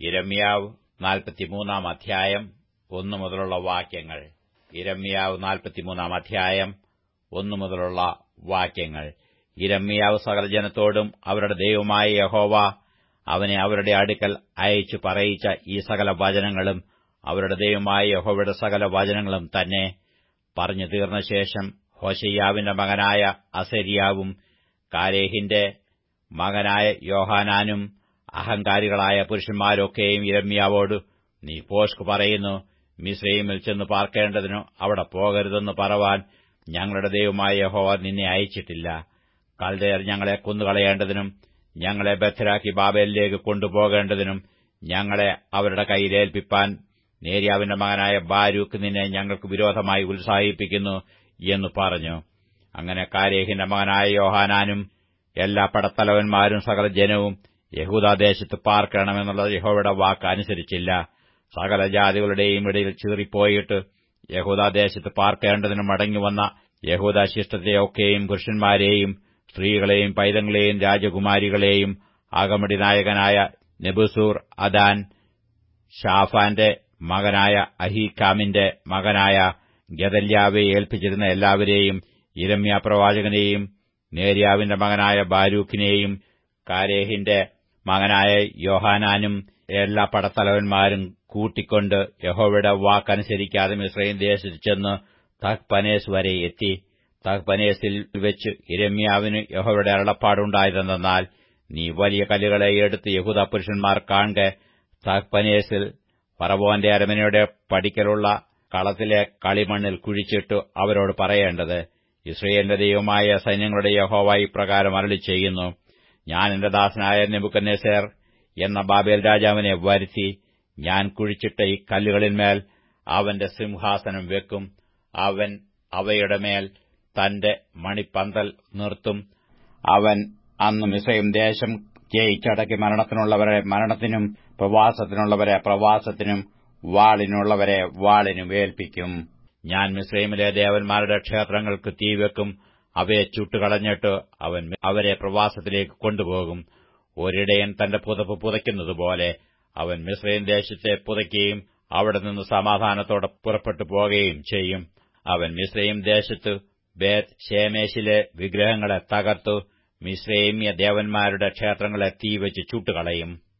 ഇരമ്യാവ് നാൽപ്പത്തിമൂന്നാം അധ്യായം ഒന്നു മുതലുള്ള വാക്യങ്ങൾ ഇരമ്യാവ് നാൽപ്പത്തിമൂന്നാം അധ്യായം ഒന്നു മുതലുള്ള വാക്യങ്ങൾ ഇരമ്യാവ് സകല ജനത്തോടും അവരുടെ ദൈവമായ യഹോവ അവനെ അവരുടെ അടുക്കൽ അയച്ചു പറയിച്ച ഈ സകല വചനങ്ങളും അവരുടെ ദൈവമായ യഹോവയുടെ സകല വചനങ്ങളും തന്നെ പറഞ്ഞു തീർന്ന ശേഷം ഹോശയ്യാവിന്റെ മകനായ അസരിയാവും കാരേഹിന്റെ മകനായ യോഹാനാനും അഹങ്കാരികളായ പുരുഷന്മാരൊക്കെയും ഇരമ്യാവോട് നീ പോഷ്ക് പറയുന്നു മിസ്രൈമിൽ ചെന്ന് പാർക്കേണ്ടതിനു അവിടെ പോകരുതെന്ന് പറവാൻ ഞങ്ങളുടെ ദൈവമായ യഹോവ നിന്നെ അയച്ചിട്ടില്ല കൽദയർ ഞങ്ങളെ കൊന്നുകളയേണ്ടതിനും ഞങ്ങളെ ബദ്ധരാക്കി ബാബേലിലേക്ക് കൊണ്ടുപോകേണ്ടതിനും ഞങ്ങളെ അവരുടെ കൈയിലേൽപ്പിപ്പാൻ നേര്യാവിന്റെ മകനായ ബാരൂക്ക് നിന്നെ ഞങ്ങൾക്ക് വിരോധമായി ഉത്സാഹിപ്പിക്കുന്നു എന്ന് പറഞ്ഞു അങ്ങനെ കാരേഹിന്റെ മകനായ യോഹാനാനും എല്ലാ പടത്തലവന്മാരും സകല ജനവും യഹൂദാദേശത്ത് പാർക്കണമെന്നുള്ള യഹോവയുടെ വാക്ക് അനുസരിച്ചില്ല സകല ജാതികളുടെയും ഇടയിൽ ചീറിപ്പോയിട്ട് യഹൂദാദേശത്ത് പാർക്കേണ്ടതിന് മടങ്ങിവന്ന യഹൂദാശിഷ്ടത്തെയൊക്കെയും പുരുഷന്മാരെയും സ്ത്രീകളെയും പൈതങ്ങളെയും രാജകുമാരികളെയും അകമടി നായകനായ നെബുസൂർ അദാൻ ഷാഫാന്റെ മകനായ അഹീക്കാമിന്റെ മകനായ ഗദല്യാവെ ഏൽപ്പിച്ചിരുന്ന എല്ലാവരെയും ഇരമ്യ പ്രവാചകനെയും നേര്യാവിന്റെ മകനായ ബാരൂഖിനെയും കാരേഹിന്റെ മകനായ യോഹാനാനും എല്ലാ പടത്തലവന്മാരും കൂട്ടിക്കൊണ്ട് യഹോവയുടെ വാക്കനുസരിക്കാതെ മിശ്രയും ദേശത്ത് ചെന്ന് തഹ്പനേസ് വരെ എത്തി തഹ്പനേസിൽ വെച്ച് ഇരമ്യാവിന് യഹോവയുടെ അരുളപ്പാടുണ്ടായതെന്നാൽ നീ വലിയ കല്ലുകളെ എടുത്ത് യഹൂദ പുരുഷന്മാർ കാണെ തഹ്പനേസിൽ ഫറവോന്റെ അരമനയുടെ പടിക്കലുള്ള കളത്തിലെ കളിമണ്ണിൽ കുഴിച്ചിട്ടു അവരോട് പറയേണ്ടത് ഇസ്രയേലിന്റെ ദൈവമായ സൈന്യങ്ങളുടെ യഹോവ ഇപ്രകാരം അരളി ചെയ്യുന്നു ഞാൻ എന്റെ ദാസനായ നെബുക്കന്നേസർ എന്ന ബാബേൽ രാജാവിനെ വരുത്തി ഞാൻ കുഴിച്ചിട്ട ഈ കല്ലുകളിന്മേൽ അവന്റെ സിംഹാസനം വെക്കും അവൻ അവയുടെ മേൽ തന്റെ മണിപ്പന്തൽ നിർത്തും അവൻ അന്ന് മിസയും ദേശം ജയിച്ചടക്കി മരണത്തിനുള്ളവരെ മരണത്തിനും പ്രവാസത്തിനുള്ളവരെ പ്രവാസത്തിനും വാളിനുള്ളവരെ വാളിനും ഏൽപ്പിക്കും ഞാൻ മിസ്രൈമിലെ ദേവന്മാരുടെ ക്ഷേത്രങ്ങൾക്ക് തീവെക്കും അവയെ ചുട്ടുകളഞ്ഞിട്ട് അവൻ അവരെ പ്രവാസത്തിലേക്ക് കൊണ്ടുപോകും ഒരിടയൻ തന്റെ പുതപ്പ് പുതയ്ക്കുന്നതുപോലെ അവൻ മിസ്രൈം ദേശത്തെ പുതയ്ക്കുകയും അവിടെ നിന്ന് സമാധാനത്തോടെ പുറപ്പെട്ടു പോകുകയും ചെയ്യും അവൻ മിസ്രൈം ദേശത്ത് ബേത് ഷേമേശിലെ വിഗ്രഹങ്ങളെ തകർത്തു മിസ്രൈമ്യ ദേവന്മാരുടെ ക്ഷേത്രങ്ങളെ തീവച്ച് ചുട്ടുകളയും